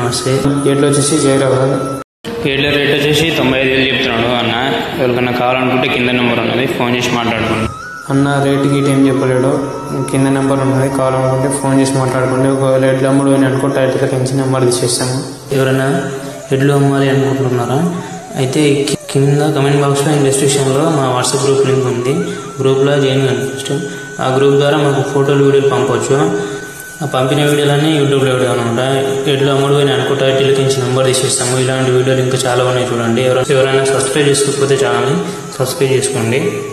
నమస్తే ఎడ్లు వచ్చేసి జైరాబాద్ ఏడ్ల రేట్ వచ్చేసి తొంభై ఐదు వేలు చెప్తున్నాడు అన్న ఎవరికన్నా కావాలనుకుంటే కింద నెంబర్ ఉన్నది ఫోన్ చేసి మాట్లాడుకోండి అన్న రేటు గీట్ ఏం చెప్పలేడు కింద నెంబర్ ఉన్నది కావాలనుకుంటే ఫోన్ చేసి మాట్లాడుకోండి ఒకవేళ ఎడ్లు అమ్ముడు అని అనుకో టైటిల్ కింద నెంబర్ తీసేస్తాము ఎవరైనా ఎడ్లు అమ్మాలి అనుకుంటున్నారా అయితే కి- కింద కమెంట్ బాక్స్లో అండ్ డిస్క్రిప్షన్లో మా వాట్సాప్ గ్రూప్ లింక్ ఉంది గ్రూప్లో జాయిన్ కండి ఫస్ట్ ఆ గ్రూప్ ద్వారా మాకు ఫోటోలు వీడియోలు పంపవచ్చు ఆ పంపిన వీడియోలన్నీ యూట్యూబ్లో పెడదాం అనమాట ఎడ్లు అమ్ముడు అని అనుకో టైటిల్ కింద నెంబర్ తీసేస్తాము ఇలాంటి వీడియోలు ఇంకా చాలా ఉన్నాయి చూడండి ఎవరైనా ఎవరైనా సబ్స్క్రైబ్ చేసుకోకపోతే ఛానల్ని సబ్స్క్రైబ్ చేసుకోండి